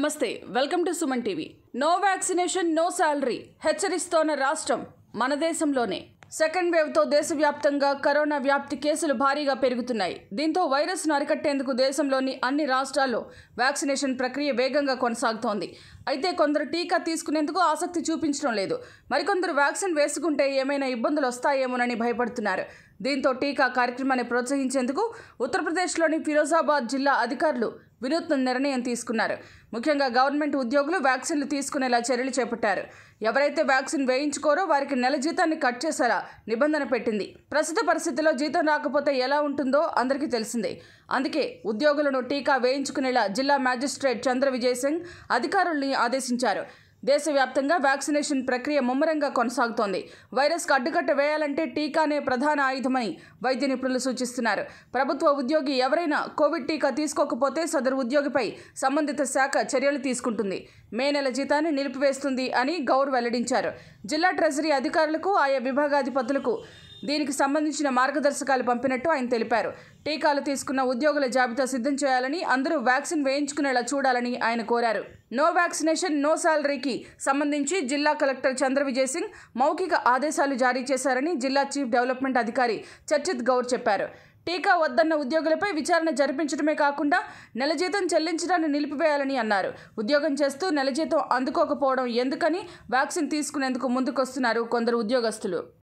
నమస్తే welcome to Suman TV no vaccination no salary హెచ్చరిస్తోన్న రాష్ట్రం మన దేశంలోనే సెకండ్ వేవ్తో దేశవ్యాప్తంగా కరోనా వ్యాప్తి కేసులు భారీగా పెరుగుతున్నాయి దీంతో వైరస్ను అరికట్టేందుకు దేశంలోని అన్ని రాష్ట్రాల్లో వ్యాక్సినేషన్ ప్రక్రియ వేగంగా కొనసాగుతోంది అయితే కొందరు టీకా తీసుకునేందుకు ఆసక్తి చూపించడం లేదు మరికొందరు వ్యాక్సిన్ వేసుకుంటే ఏమైనా ఇబ్బందులు వస్తాయేమోనని భయపడుతున్నారు దీంతో టీకా కార్యక్రమాన్ని ప్రోత్సహించేందుకు ఉత్తరప్రదేశ్లోని ఫిరోజాబాద్ జిల్లా అధికారులు వినూత్న నిర్ణయం తీసుకున్నారు ముఖ్యంగా గవర్నమెంట్ ఉద్యోగులు వ్యాక్సిన్లు తీసుకునేలా చర్యలు చేపట్టారు ఎవరైతే వ్యాక్సిన్ వేయించుకోరో వారికి నెల జీతాన్ని కట్ చేసేలా నిబంధన పెట్టింది ప్రస్తుత పరిస్థితిలో జీతం రాకపోతే ఎలా ఉంటుందో అందరికీ తెలిసిందే అందుకే ఉద్యోగులను టీకా వేయించుకునేలా జిల్లా మ్యాజిస్ట్రేట్ చంద్ర విజయ్ సింగ్ అధికారుల్ని ఆదేశించారు దేశవ్యాప్తంగా వ్యాక్సినేషన్ ప్రక్రియ ముమ్మరంగా కొనసాగుతోంది వైరస్కు అడ్డుకట్ట వేయాలంటే టీకానే ప్రధాన ఆయుధమని వైద్య నిపుణులు సూచిస్తున్నారు ప్రభుత్వ ఉద్యోగి ఎవరైనా కోవిడ్ టీకా తీసుకోకపోతే సదరు ఉద్యోగిపై సంబంధిత శాఖ చర్యలు తీసుకుంటుంది మే నెల జీతాన్ని నిలిపివేస్తుంది అని గౌర్ వెల్లడించారు జిల్లా ట్రెజరీ అధికారులకు ఆయా విభాగాధిపతులకు దీనికి సంబంధించిన మార్గదర్శకాలు పంపినట్టు ఆయన తెలిపారు టీకాలు తీసుకున్న ఉద్యోగుల జాబితా సిద్ధం చేయాలని అందరూ వ్యాక్సిన్ వేయించుకునేలా చూడాలని ఆయన కోరారు నో వ్యాక్సినేషన్ నో శాలరీకి సంబంధించి జిల్లా కలెక్టర్ చంద్ర విజయ్ సింగ్ మౌఖిక ఆదేశాలు జారీ చేశారని జిల్లా చీఫ్ డెవలప్మెంట్ అధికారి చర్చిత్ గౌర్ చెప్పారు టీకా వద్దన్న ఉద్యోగులపై విచారణ జరిపించడమే కాకుండా నెల జీతం చెల్లించడాన్ని నిలిపివేయాలని అన్నారు ఉద్యోగం చేస్తూ నెల జీతం అందుకోకపోవడం ఎందుకని వ్యాక్సిన్ తీసుకునేందుకు ముందుకొస్తున్నారు కొందరు ఉద్యోగస్తులు